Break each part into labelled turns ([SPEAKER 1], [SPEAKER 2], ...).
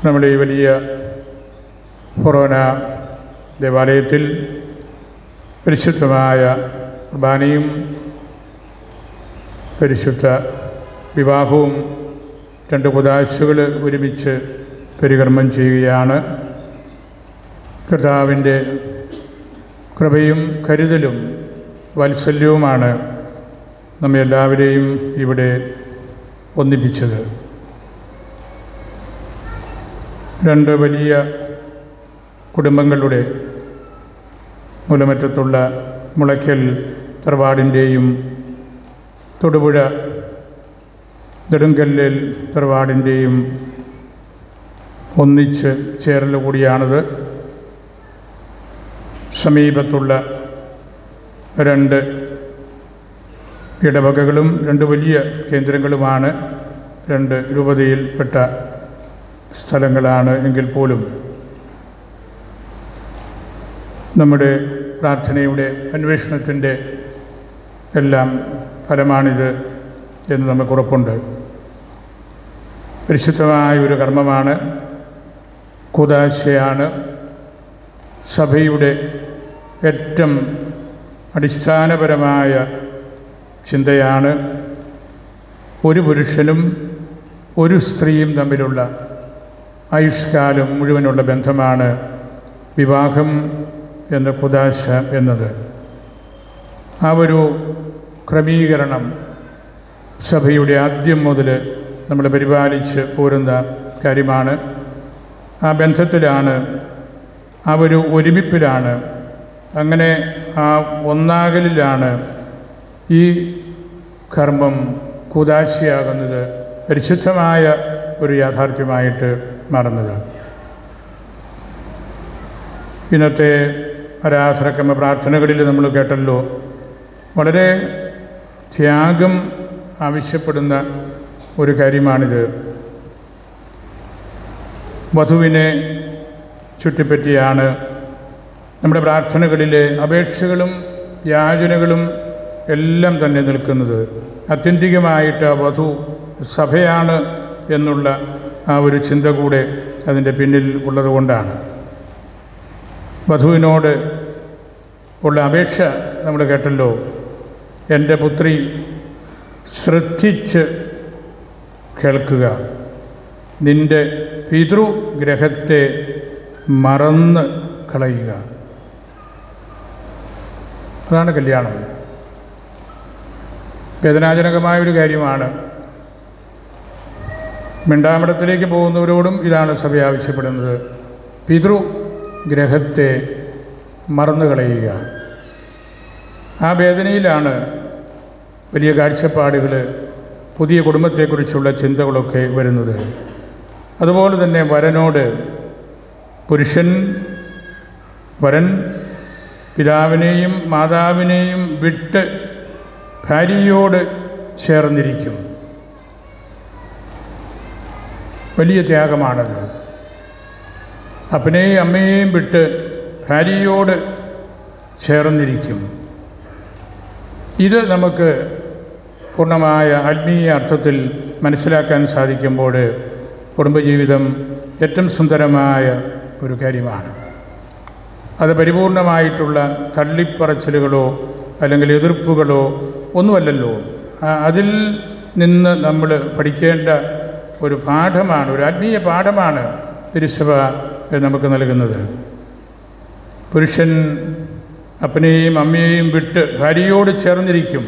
[SPEAKER 1] നമ്മുടെ ഈ വലിയ ഫൊറോന ദേവാലയത്തിൽ പരിശുദ്ധമായ കുർബാനയും പരിശുദ്ധ വിവാഹവും രണ്ട് കുതാശകൾ ഒരുമിച്ച് പരികർമ്മം ചെയ്യുകയാണ് കർത്താവിൻ്റെ കൃപയും കരുതലും വാത്സല്യവുമാണ് നമ്മെ എല്ലാവരെയും ഇവിടെ ഒന്നിപ്പിച്ചത് രണ്ട് വലിയ കുടുംബങ്ങളുടെ മൂലമറ്റത്തുള്ള മുളയ്ക്കൽ തറവാടിൻ്റെയും തൊടുപുഴ നെടുങ്കല്ലിൽ തറവാടിൻ്റെയും ഒന്നിച്ച് ചേരൽ കൂടിയാണത് സമീപത്തുള്ള രണ്ട് ഇടവകകളും രണ്ട് വലിയ കേന്ദ്രങ്ങളുമാണ് രണ്ട് രൂപതയിൽപ്പെട്ട സ്ഥലങ്ങളാണ് എങ്കിൽ പോലും നമ്മുടെ പ്രാർത്ഥനയുടെ അന്വേഷണത്തിൻ്റെ എല്ലാം ഫലമാണിത് എന്ന് നമുക്ക് ഉറപ്പുണ്ട് പരിശുദ്ധമായ ഒരു കർമ്മമാണ് കുദാശയാണ് സഭയുടെ ഏറ്റവും അടിസ്ഥാനപരമായ ചിന്തയാണ് ഒരു പുരുഷനും ഒരു സ്ത്രീയും തമ്മിലുള്ള ആയുഷ്കാലം മുഴുവനുള്ള ബന്ധമാണ് വിവാഹം എന്ന കുദാശ എന്നത് ആ ഒരു ക്രമീകരണം സഭയുടെ ആദ്യം മുതൽ നമ്മൾ പരിപാലിച്ച് പോരുന്ന കാര്യമാണ് ആ ബന്ധത്തിലാണ് ആ ഒരു ഒരുമിപ്പിലാണ് അങ്ങനെ ആ ഒന്നാകലിലാണ് ഈ കർമ്മം കുദാശിയാകുന്നത് പരിശുദ്ധമായ ഒരു യാഥാർത്ഥ്യമായിട്ട് മാറുന്നത് ഇന്നത്തെ ആരാധനക്രമ പ്രാർത്ഥനകളിൽ നമ്മൾ കേട്ടല്ലോ വളരെ ത്യാഗം ആവശ്യപ്പെടുന്ന ഒരു കാര്യമാണിത് വധുവിനെ ചുറ്റിപ്പറ്റിയാണ് നമ്മുടെ പ്രാർത്ഥനകളിലെ അപേക്ഷകളും യാചനകളും എല്ലാം തന്നെ നിൽക്കുന്നത് അത്യന്തികമായിട്ട് ആ വധു സഭയാണ് എന്നുള്ള ആ ഒരു ചിന്ത കൂടെ അതിൻ്റെ പിന്നിൽ ഉള്ളതുകൊണ്ടാണ് വധുവിനോട് ഉള്ള അപേക്ഷ നമ്മൾ കേട്ടല്ലോ എൻ്റെ പുത്രി ശ്രദ്ധിച്ച് കേൾക്കുക നിൻ്റെ പിതൃഗ്രഹത്തെ മറന്ന് കളയുക അതാണ് കല്യാണം വേദനാജനകമായ ഒരു കാര്യമാണ് മിണ്ടാമടത്തിലേക്ക് പോകുന്നവരോടും ഇതാണ് സഭ ആവശ്യപ്പെടുന്നത് പിതൃഗ്രഹത്തെ മറന്നു കളയുക ആ വേദനയിലാണ് വലിയ കാഴ്ചപ്പാടുകൾ പുതിയ കുടുംബത്തെക്കുറിച്ചുള്ള ചിന്തകളൊക്കെ വരുന്നത് അതുപോലെ തന്നെ വരനോട് പുരുഷൻ വരൻ പിതാവിനെയും മാതാവിനെയും വിട്ട് ഭാര്യയോട് ചേർന്നിരിക്കും വലിയ ത്യാഗമാണത് അപ്പനെയും അമ്മയെയും വിട്ട് ഭാര്യയോട് ചേർന്നിരിക്കും ഇത് നമുക്ക് പൂർണ്ണമായ ആത്മീയ അർത്ഥത്തിൽ മനസ്സിലാക്കാൻ സാധിക്കുമ്പോൾ കുടുംബജീവിതം ഏറ്റവും സുന്ദരമായ ഒരു കാര്യമാണ് അത് പരിപൂർണമായിട്ടുള്ള തള്ളിപ്പറച്ചിലുകളോ അല്ലെങ്കിൽ എതിർപ്പുകളോ ഒന്നുമല്ലല്ലോ ആ- അതിൽ നിന്ന് നമ്മൾ പഠിക്കേണ്ട ഒരു പാഠമാണ് ഒരു ആത്മീയ പാഠമാണ് തിരുസഭ നമുക്ക് നൽകുന്നത് പുരുഷൻ അപ്പനെയും അമ്മയെയും വിട്ട് ഭാര്യയോട് ചേർന്നിരിക്കും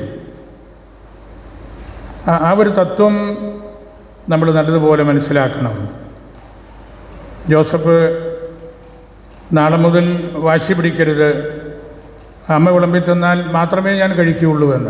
[SPEAKER 1] ആ- ആ ഒരു തത്വം നമ്മൾ നല്ലതുപോലെ മനസ്സിലാക്കണം ജോസഫ് നാളെ മുതൽ വാശി പിടിക്കരുത് അമ്മ വിളമ്പി തന്നാൽ മാത്രമേ ഞാൻ കഴിക്കുകയുള്ളൂ എന്ന്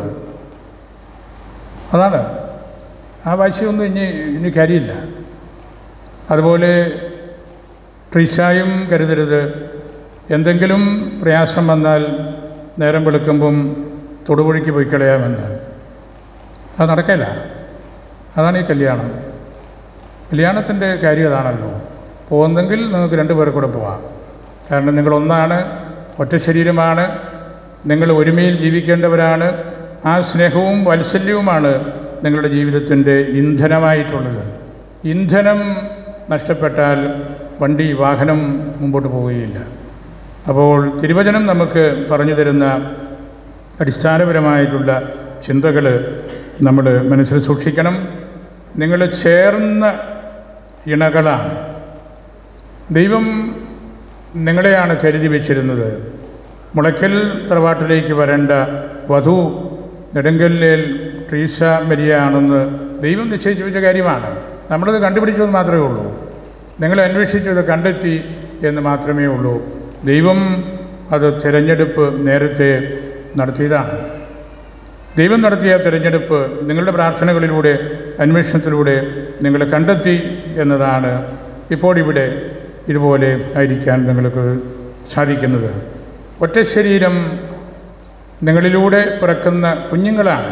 [SPEAKER 1] അതാണ് ആ വാശിയൊന്നും ഇനി ഇനി കാര്യമില്ല അതുപോലെ ട്രീസായും കരുതരുത് എന്തെങ്കിലും പ്രയാസം വന്നാൽ നേരം വെളുക്കുമ്പം തൊടുപുഴയ്ക്ക് പോയി കളയാമെന്ന് അത് നടക്കില്ല അതാണ് ഈ കല്യാണം കല്യാണത്തിൻ്റെ കാര്യം അതാണല്ലോ പോകുന്നെങ്കിൽ നിങ്ങൾക്ക് രണ്ട് പേർ കൂടെ പോവാം കാരണം നിങ്ങൾ ഒന്നാണ് ഒറ്റ ശരീരമാണ് നിങ്ങൾ ഒരുമയിൽ ജീവിക്കേണ്ടവരാണ് ആ സ്നേഹവും വാത്സല്യവുമാണ് നിങ്ങളുടെ ജീവിതത്തിൻ്റെ ഇന്ധനമായിട്ടുള്ളത് ഇന്ധനം നഷ്ടപ്പെട്ടാൽ വണ്ടി വാഹനം മുമ്പോട്ട് പോവുകയില്ല അപ്പോൾ തിരുവചനം നമുക്ക് പറഞ്ഞു തരുന്ന അടിസ്ഥാനപരമായിട്ടുള്ള ചിന്തകൾ നമ്മൾ മനസ്സിൽ സൂക്ഷിക്കണം നിങ്ങൾ ചേർന്ന ഇണകളാണ് ദൈവം നിങ്ങളെയാണ് കരുതി വെച്ചിരുന്നത് മുളയ്ക്കൽ തറവാട്ടിലേക്ക് വരേണ്ട വധു നെടുങ്കല്ലിൽ ട്രീസ മരിയാണെന്ന് ദൈവം നിശ്ചയിച്ചു വെച്ച കാര്യമാണ് നമ്മളത് കണ്ടുപിടിച്ചത് മാത്രമേ ഉള്ളൂ നിങ്ങൾ അന്വേഷിച്ചത് കണ്ടെത്തി എന്ന് മാത്രമേ ഉള്ളൂ ദൈവം അത് തിരഞ്ഞെടുപ്പ് നേരത്തെ നടത്തിയതാണ് ദൈവം നടത്തിയ തിരഞ്ഞെടുപ്പ് നിങ്ങളുടെ പ്രാർത്ഥനകളിലൂടെ അന്വേഷണത്തിലൂടെ നിങ്ങൾ കണ്ടെത്തി എന്നതാണ് ഇപ്പോൾ ഇവിടെ ഇതുപോലെ ആയിരിക്കാൻ നിങ്ങൾക്ക് സാധിക്കുന്നത് ഒറ്റ ശരീരം നിങ്ങളിലൂടെ പിറക്കുന്ന കുഞ്ഞുങ്ങളാണ്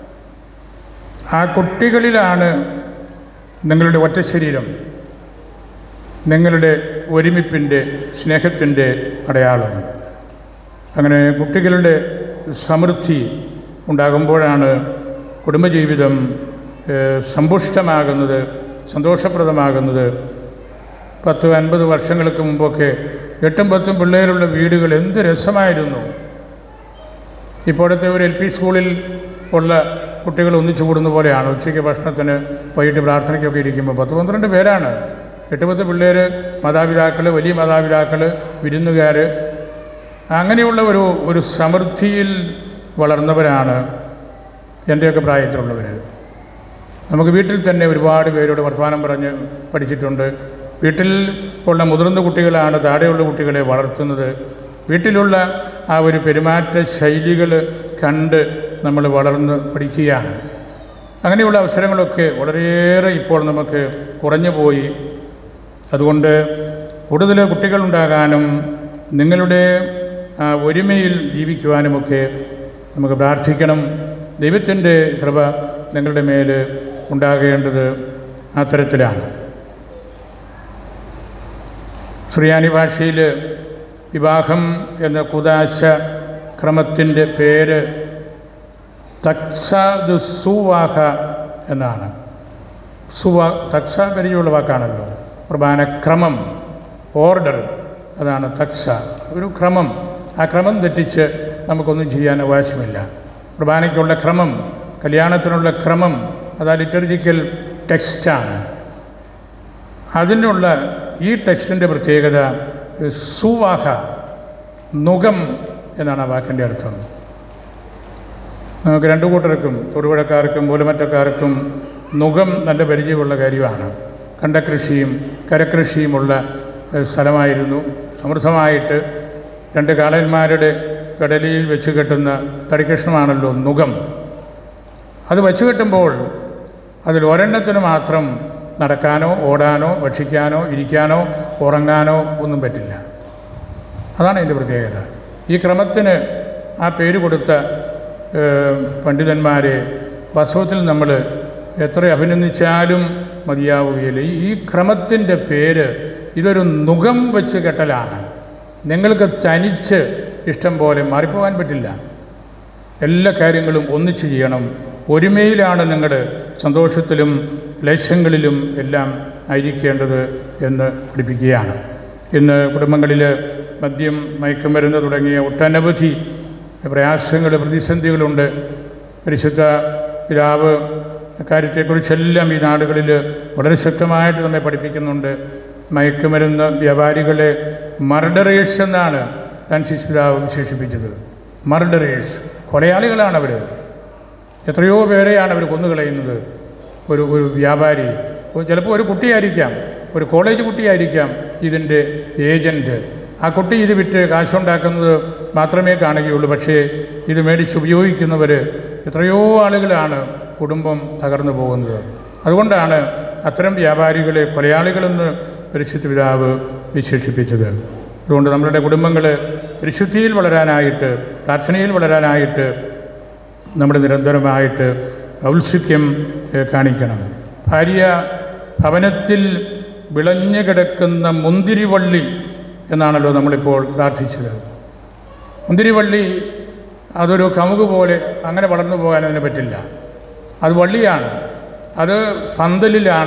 [SPEAKER 1] ആ കുട്ടികളിലാണ് നിങ്ങളുടെ ഒറ്റ ശരീരം നിങ്ങളുടെ ഒരുമിപ്പിൻ്റെ സ്നേഹത്തിൻ്റെ അടയാളം അങ്ങനെ കുട്ടികളുടെ സമൃദ്ധി ഉണ്ടാകുമ്പോഴാണ് കുടുംബജീവിതം ഏഹ്, സമ്പുഷ്ടമാകുന്നത് സന്തോഷപ്രദമാകുന്നത് പത്ത് അൻപത് വർഷങ്ങൾക്ക് മുമ്പൊക്കെ എട്ടും പത്തും പിള്ളേരുള്ള വീടുകൾ എന്ത് രസമായിരുന്നു ഇപ്പോഴത്തെ ഒരു എൽ പി സ്കൂളിൽ ഉള്ള കുട്ടികൾ ഒന്നിച്ചു കൂടുന്ന പോലെയാണ് ഉച്ചയ്ക്ക് ഭക്ഷണത്തിന് വൈകിട്ട് പ്രാർത്ഥനയ്ക്കൊക്കെ ഇരിക്കുമ്പോൾ പത്ത് പന്ത്രണ്ട് പേരാണ് എട്ട് പത്ത് പിള്ളേർ മാതാപിതാക്കൾ വലിയ മാതാപിതാക്കൾ വിരുന്നുകാർ അങ്ങനെയുള്ള ഒരു ഒരു സമൃദ്ധിയിൽ വളർന്നവരാണ് എൻ്റെയൊക്കെ പ്രായത്തിലുള്ളവർ നമുക്ക് വീട്ടിൽ തന്നെ ഒരുപാട് പേരോട് വർത്തമാനം പറഞ്ഞ് പഠിച്ചിട്ടുണ്ട് വീട്ടിൽ ഉള്ള മുതിർന്ന കുട്ടികളാണ് താഴെയുള്ള കുട്ടികളെ വളർത്തുന്നത് വീട്ടിലുള്ള ആ ഒരു പെരുമാറ്റ ശൈലികൾ കണ്ട് നമ്മൾ വളർന്ന് പഠിക്കുകയാണ് അങ്ങനെയുള്ള അവസരങ്ങളൊക്കെ വളരെയേറെ ഇപ്പോൾ നമുക്ക് കുറഞ്ഞു പോയി അതുകൊണ്ട് കൂടുതൽ കുട്ടികളുണ്ടാകാനും നിങ്ങളുടെ ആ, ഒരുമയിൽ ജീവിക്കുവാനുമൊക്കെ നമുക്ക് പ്രാർത്ഥിക്കണം ദൈവത്തിൻ്റെ കൃപ നിങ്ങളുടെ മേൽ ഉണ്ടാകേണ്ടത് അത്തരത്തിലാണ് സുറിയാനി ഭാഷയിൽ വിവാഹം എന്ന കുദാശ ക്രമത്തിൻ്റെ പേര് തക്സാദ് സുവാഹ എന്നാണ് സുവ തക്സ പരിചയമുള്ള വാക്കാണല്ലോ പ്രധാനക്രമം ഓർഡർ അതാണ് തക്സ ഒരു ക്രമം ആ ക്രമം തെറ്റിച്ച് നമുക്കൊന്നും ചെയ്യാൻ അവകാശമില്ല കുർബാനയ്ക്കുള്ള ക്രമം കല്യാണത്തിനുള്ള ക്രമം അത് ആ ലിറ്റർജിക്കൽ ടെക്സ്റ്റാണ് അതിനുള്ള ഈ ടെക്സ്റ്റിൻ്റെ പ്രത്യേകത സുവാഹ നുകം എന്നാണ് ആ വാക്കിൻ്റെ അർത്ഥം നമുക്ക് രണ്ടു കൂട്ടർക്കും തൊടുപുഴക്കാർക്കും മൂലമറ്റക്കാർക്കും നുകം നല്ല പരിചയമുള്ള കാര്യമാണ് കണ്ടകൃഷിയും കരകൃഷിയുമുള്ള ഏഹ്, സ്ഥലമായിരുന്നു സമൃദ്ധമായിട്ട് രണ്ട് കാളന്മാരുടെ കടലിൽ വെച്ച് കെട്ടുന്ന തടിക്കഷ്ണമാണല്ലോ നുകം അത് വെച്ച് കെട്ടുമ്പോൾ അതിൽ ഒരെണ്ണത്തിന് മാത്രം നടക്കാനോ ഓടാനോ ഭക്ഷിക്കാനോ ഇരിക്കാനോ ഉറങ്ങാനോ ഒന്നും പറ്റില്ല അതാണ് അതിൻ്റെ പ്രത്യേകത ഈ ക്രമത്തിന് ആ പേര് കൊടുത്ത ഏഹ്, പണ്ഡിതന്മാരെ വാസ്തവത്തിൽ നമ്മൾ എത്ര അഭിനന്ദിച്ചാലും മതിയാവുകയില്ല ഈ- ഈ ക്രമത്തിൻ്റെ പേര് ഇതൊരു നുകം വെച്ച് കെട്ടലാണ് നിങ്ങൾക്ക് തനിച്ച് ഇഷ്ടം പോലെ മാറിപ്പോകാൻ പറ്റില്ല എല്ലാ കാര്യങ്ങളും ഒന്നിച്ച് ചെയ്യണം ഒരുമയിലാണ് നിങ്ങൾ സന്തോഷത്തിലും ലക്ഷ്യങ്ങളിലും എല്ലാം ആയിരിക്കേണ്ടത് എന്ന് പഠിപ്പിക്കുകയാണ് ഇന്ന് കുടുംബങ്ങളിൽ മദ്യം മയക്കുമരുന്ന് തുടങ്ങിയ ഒട്ടനവധി പ്രയാസങ്ങൾ പ്രതിസന്ധികളുണ്ട് പരിശുദ്ധ പിതാവ് കാര്യത്തെക്കുറിച്ചെല്ലാം ഈ നാടുകളിൽ വളരെ ശക്തമായിട്ട് നമ്മെ പഠിപ്പിക്കുന്നുണ്ട് മയക്കുമരുന്ന് വ്യാപാരികളെ മർഡറേഴ്സ് എന്നാണ് ഫ്രാൻസിസ് പിതാവ് വിശേഷിപ്പിച്ചത് മർഡറേഴ്സ് കൊലയാളികളാണ് അവർ എത്രയോ പേരെയാണ് അവർ കൊന്നുകളയുന്നത് ഒരു ഒരു വ്യാപാരി ഒരു- ചിലപ്പോൾ ഒരു കുട്ടിയായിരിക്കാം ഒരു കോളേജ് കുട്ടിയായിരിക്കാം ഇതിൻ്റെ ഏജൻറ്റ് ആ കുട്ടി ഇത് വിറ്റ് കാശുണ്ടാക്കുന്നത് മാത്രമേ കാണുകയുള്ളൂ പക്ഷേ ഇത് മേടിച്ച് ഉപയോഗിക്കുന്നവർ എത്രയോ ആളുകളാണ് കുടുംബം തകർന്നു പോകുന്നത് അതുകൊണ്ടാണ് അത്തരം വ്യാപാരികളെ കൊലയാളികളെന്ന് പരിശുദ്ധ പിതാവ് വിശേഷിപ്പിച്ചത് അതുകൊണ്ട് നമ്മളുടെ കുടുംബങ്ങൾ പരിശുദ്ധിയിൽ വളരാനായിട്ട് പ്രാർത്ഥനയിൽ വളരാനായിട്ട് നമ്മൾ നിരന്തരമായിട്ട് ഔത്സുക്യം ഏഹ്, കാണിക്കണം ഭാര്യ ഭവനത്തിൽ വിളഞ്ഞു കിടക്കുന്ന മുന്തിരിവള്ളി എന്നാണല്ലോ നമ്മളിപ്പോൾ പ്രാർത്ഥിച്ചത് മുന്തിരിവള്ളി അതൊരു കമുക് പോലെ അങ്ങനെ വളർന്നു പോകാൻ അതിന് പറ്റില്ല അത് വള്ളിയാണ് അത് പന്തലിലാണ്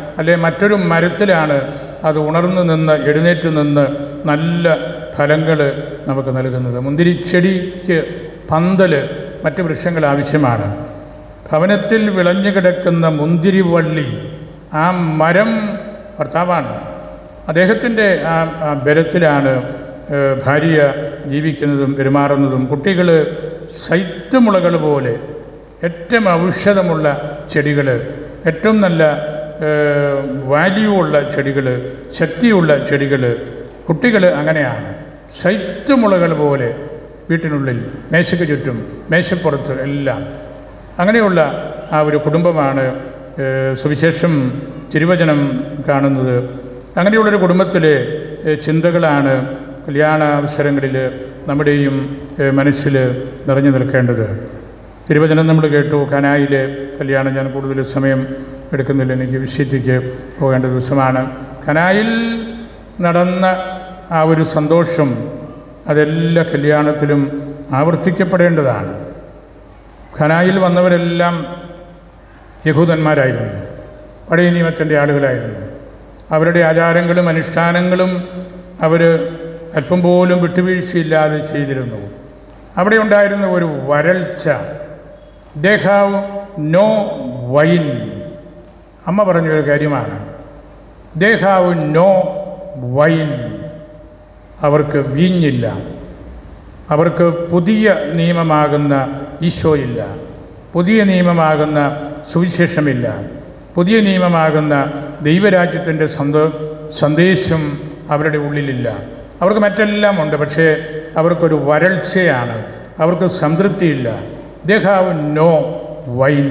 [SPEAKER 1] അല്ലെ മറ്റൊരു മരത്തിലാണ് അത് ഉണർന്നു നിന്ന് എഴുന്നേറ്റ് നിന്ന് നല്ല ഫലങ്ങൾ നമുക്ക് നൽകുന്നത് മുന്തിരിച്ചെടിക്ക് പന്തൽ മറ്റ് വൃക്ഷങ്ങൾ ആവശ്യമാണ് ഭവനത്തിൽ വിളഞ്ഞു കിടക്കുന്ന മുന്തിരിവള്ളി ആ മരം ഭർത്താവാണ് അദ്ദേഹത്തിൻ്റെ ആ ആ ബലത്തിലാണ് ഏഹ്, ഭാര്യ ജീവിക്കുന്നതും പെരുമാറുന്നതും കുട്ടികൾ ശൈത്യമുളകൾ പോലെ ഏറ്റവും ഔഷധമുള്ള ചെടികൾ ഏറ്റവും നല്ല ഏഹ്, വാല്യൂ ഉള്ള ചെടികൾ ശക്തിയുള്ള ചെടികൾ കുട്ടികൾ അങ്ങനെയാണ് ശൈത്യമുളകൾ പോലെ വീട്ടിനുള്ളിൽ മേശയ്ക്ക് ചുറ്റും മേശപ്പുറത്ത് എല്ലാം അങ്ങനെയുള്ള ആ ഒരു കുടുംബമാണ് ഏഹ്, സുവിശേഷം തിരുവചനം കാണുന്നത് അങ്ങനെയുള്ളൊരു കുടുംബത്തിലെ ഏഹ്, ചിന്തകളാണ് കല്യാണ അവസരങ്ങളിൽ നമ്മുടെയും ഏഹ്, മനസ്സിൽ നിറഞ്ഞു നിൽക്കേണ്ടത് തിരുവചനം നമ്മൾ കേട്ടു കനായിലെ കല്യാണം ഞാൻ കൂടുതൽ സമയം എടുക്കുന്നില്ല എനിക്ക് വിശുദ്ധിക്ക് പോകേണ്ട ദിവസമാണ് കനായിൽ നടന്ന ആ ഒരു സന്തോഷം അതെല്ലാ കല്യാണത്തിലും ആവർത്തിക്കപ്പെടേണ്ടതാണ് ഖനായിൽ വന്നവരെല്ലാം യഹൂദന്മാരായിരുന്നു പഴയ നിയമത്തിൻ്റെ ആളുകളായിരുന്നു അവരുടെ ആചാരങ്ങളും അനുഷ്ഠാനങ്ങളും അവർ അല്പം പോലും വിട്ടുവീഴ്ചയില്ലാതെ ചെയ്തിരുന്നു അവിടെ ഉണ്ടായിരുന്ന ഒരു വരൾച്ച ദേ ഹാവ് നോ വൈൻ അമ്മ പറഞ്ഞൊരു കാര്യമാണ് ദേ ഹാവ് നോ വൈൻ അവർക്ക് വീഞ്ഞില്ല അവർക്ക് പുതിയ നിയമമാകുന്ന ഈശോയില്ല പുതിയ നിയമമാകുന്ന സുവിശേഷമില്ല പുതിയ നിയമമാകുന്ന ദൈവരാജ്യത്തിൻ്റെ സന്തോ സന്ദേശം അവരുടെ ഉള്ളിലില്ല അവർക്ക് മറ്റെല്ലാം ഉണ്ട് പക്ഷേ അവർക്കൊരു വരൾച്ചയാണ് അവർക്ക് സംതൃപ്തിയില്ല ദേ ഹാവ് നോ വൈൻ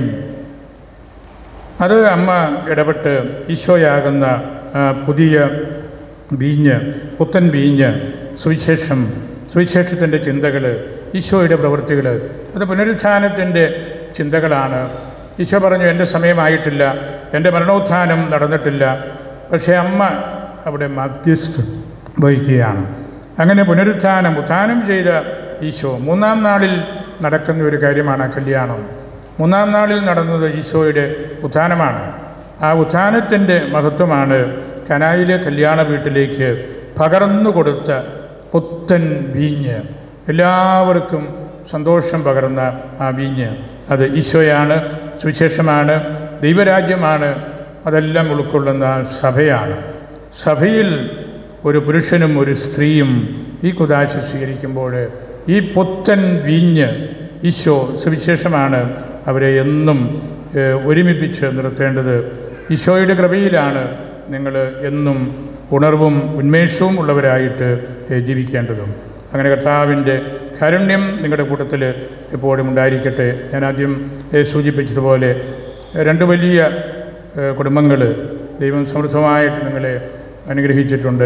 [SPEAKER 1] അത് അമ്മ ഇടപെട്ട് ഈശോയാകുന്ന ആ, പുതിയ വീഞ്ഞ് പുത്തൻ വീഞ്ഞ് സുവിശേഷം സുവിശേഷത്തിൻ്റെ ചിന്തകൾ ഈശോയുടെ പ്രവൃത്തികൾ അത് പുനരുത്ഥാനത്തിൻ്റെ ചിന്തകളാണ് ഈശോ പറഞ്ഞു എൻ്റെ സമയമായിട്ടില്ല എൻ്റെ മരണോത്ഥാനം നടന്നിട്ടില്ല പക്ഷേ അമ്മ അവിടെ മധ്യസ്ഥ വഹിക്കുകയാണ് അങ്ങനെ പുനരുത്ഥാനം ഉത്ഥാനം ചെയ്ത ഈശോ മൂന്നാം നാളിൽ നടക്കുന്ന ഒരു കാര്യമാണ് കല്യാണം മൂന്നാം നാളിൽ നടന്നത് ഈശോയുടെ ഉത്ഥാനമാണ് ആ ഉത്ഥാനത്തിൻ്റെ മഹത്വമാണ് കനായിലെ കല്യാണ വീട്ടിലേക്ക് പകർന്നു കൊടുത്ത പുത്തൻ വീഞ്ഞ് എല്ലാവർക്കും സന്തോഷം പകർന്ന ആ വീഞ്ഞ് അത് ഈശോയാണ് സുവിശേഷമാണ് ദൈവരാജ്യമാണ് അതെല്ലാം ഉൾക്കൊള്ളുന്ന സഭയാണ് സഭയിൽ ഒരു പുരുഷനും ഒരു സ്ത്രീയും ഈ കുദാശ സ്വീകരിക്കുമ്പോൾ ഈ പുത്തൻ വീഞ്ഞ് ഈശോ സുവിശേഷമാണ് അവരെ എന്നും ഏഹ്, ഒരുമിപ്പിച്ച് നിർത്തേണ്ടത് ഈശോയുടെ കൃപയിലാണ് നിങ്ങൾ എന്നും ഉണർവും ഉന്മേഷവും ഉള്ളവരായിട്ട് ഏഹ്, ജീവിക്കേണ്ടതും അങ്ങനെ കർത്താവിൻ്റെ കാരുണ്യം നിങ്ങളുടെ കൂട്ടത്തിൽ എപ്പോഴും ഉണ്ടായിരിക്കട്ടെ ഞാൻ ആദ്യം ഏഹ്, സൂചിപ്പിച്ചതുപോലെ രണ്ട് വലിയ കുടുംബങ്ങൾ ദൈവം സമൃദ്ധമായിട്ട് നിങ്ങളെ അനുഗ്രഹിച്ചിട്ടുണ്ട്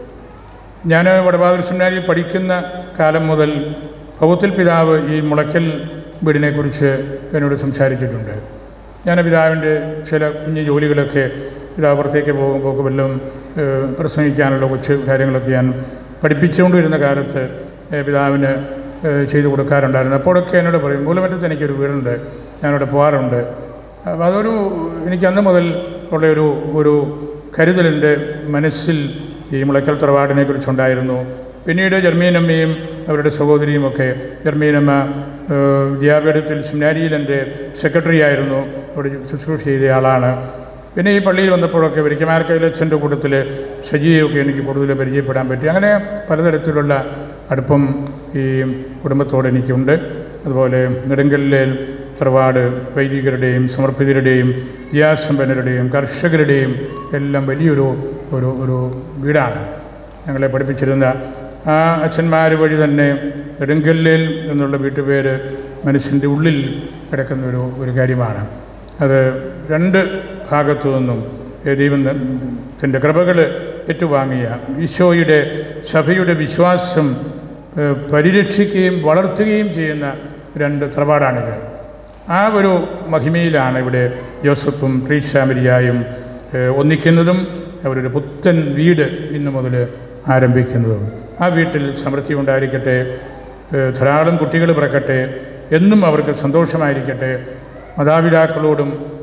[SPEAKER 1] ഞാൻ വടബാദൂർ സെമിനാരിൽ പഠിക്കുന്ന കാലം മുതൽ ഭൗത്തിൽ പിതാവ് ഈ മുളയ്ക്കൽ വീടിനെക്കുറിച്ച് എന്നോട് സംസാരിച്ചിട്ടുണ്ട് ഞാൻ പിതാവിൻ്റെ ചില കുഞ്ഞു ജോലികളൊക്കെ പിതാവ് പുറത്തേക്ക് പോകുമ്പോൾ വല്ലതും ഏഹ്, പ്രസംഗിക്കാനുള്ള കൊച്ചു കാര്യങ്ങളൊക്കെ ഞാൻ പഠിപ്പിച്ചുകൊണ്ടിരുന്ന കാലത്ത് ഏഹ്, പിതാവിന് ഏഹ്, ചെയ്തു കൊടുക്കാറുണ്ടായിരുന്നു അപ്പോഴൊക്കെ എന്നോട് പറയും മൂലമറ്റത്ത് എനിക്കൊരു വീടുണ്ട് ഞാനവിടെ പോകാറുണ്ട് അപ്പോൾ അതൊരു എനിക്ക് അന്ന് മുതൽ ഉള്ള ഒരു ഒരു കരുതലിൻ്റെ മനസ്സിൽ ഈ മുളയ്ക്കൽ തറവാടിനെ കുറിച്ചുണ്ടായിരുന്നു പിന്നീട് ജർമ്മീനമ്മയും അവരുടെ സഹോദരിയും ഒക്കെ ജർമ്മീനമ്മ ഏഹ്, വിദ്യാപീഠത്തിൽ സെമിനാരിയിൽ എൻ്റെ സെക്രട്ടറി ആയിരുന്നു അവിടെ ശുശ്രൂഷ ചെയ്ത ആളാണ് പിന്നെ ഈ പള്ളിയിൽ വന്നപ്പോഴൊക്കെ വരിക്കമാർക്കയിലച്ഛൻ്റെ കൂട്ടത്തിൽ ഷജിയൊക്കെ എനിക്ക് കൂടുതൽ പരിചയപ്പെടാൻ പറ്റി അങ്ങനെ പലതരത്തിലുള്ള അടുപ്പം ഈ കുടുംബത്തോട് എനിക്കുണ്ട് അതുപോലെ നെടുങ്കല്ലിലെ തറവാട് വൈദികരുടെയും സമർപ്പിതരുടെയും വിദ്യാസമ്പന്നരുടെയും കർഷകരുടെയും എല്ലാം വലിയൊരു ഒരു ഒരു വീടാണ് ഞങ്ങളെ പഠിപ്പിച്ചിരുന്ന ആ അച്ഛന്മാർ വഴി തന്നെ നെടുങ്കല്ലിൽ എന്നുള്ള വീട്ടുപേര് മനുഷ്യൻ്റെ ഉള്ളിൽ കിടക്കുന്ന ഒരു ഒരു കാര്യമാണ് അത് രണ്ട് ഭാഗത്തു നിന്നും ദൈവത്തിൻ്റെ കൃപകൾ ഏറ്റുവാങ്ങിയ ഈശോയുടെ സഭയുടെ വിശ്വാസം ഏഹ്, പരിരക്ഷിക്കുകയും വളർത്തുകയും ചെയ്യുന്ന രണ്ട് തറവാടാണിത് ആ ഒരു മഹിമയിലാണ് ഇവിടെ ജോസഫും ട്രീഷാമരിയായും ഏഹ്, ഒന്നിക്കുന്നതും അവരൊരു പുത്തൻ വീട് ഇന്നു മുതൽ ആരംഭിക്കുന്നതും ആ വീട്ടിൽ സമൃദ്ധി ഉണ്ടായിരിക്കട്ടെ ഏഹ്, ധാരാളം കുട്ടികൾ പിറക്കട്ടെ എന്നും അവർക്ക് സന്തോഷമായിരിക്കട്ടെ മാതാപിതാക്കളോടും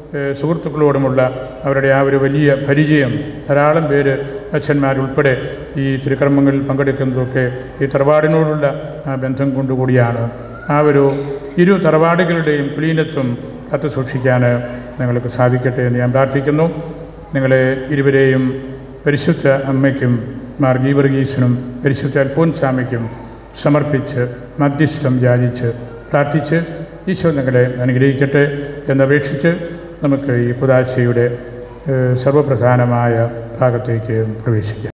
[SPEAKER 1] ഏഹ് സുഹൃത്തുക്കളോടുമുള്ള അവരുടെ ആ ഒരു വലിയ പരിചയം ധാരാളം പേര് അച്ഛന്മാരുൾപ്പെടെ ഈ തിരുക്കർമ്മങ്ങളിൽ പങ്കെടുക്കുന്നതൊക്കെ ഈ തറവാടിനോടുള്ള ആ ബന്ധം കൊണ്ടുകൂടിയാണ് ആ ഒരു ഇരു തറവാടുകളുടെയും കുലീനത്വം കാത്തു സൂക്ഷിക്കാൻ നിങ്ങൾക്ക് സാധിക്കട്ടെ എന്ന് ഞാൻ പ്രാർത്ഥിക്കുന്നു നിങ്ങളെ ഇരുവരെയും പരിശുദ്ധ അമ്മയ്ക്കും മാർ ഗീവർഗീസിനും പരിശുദ്ധ അൽഫോൻസാമയ്ക്കും സമർപ്പിച്ച് മധ്യസ്ഥം യാചിച്ച് പ്രാർത്ഥിച്ച് ഈശോ നിങ്ങളെ അനുഗ്രഹിക്കട്ടെ എന്നപേക്ഷിച്ച് നമുക്ക് ഈ പുതാശയുടെ ഏഹ് സർവപ്രധാനമായ ഭാഗത്തേക്ക് പ്രവേശിക്കാം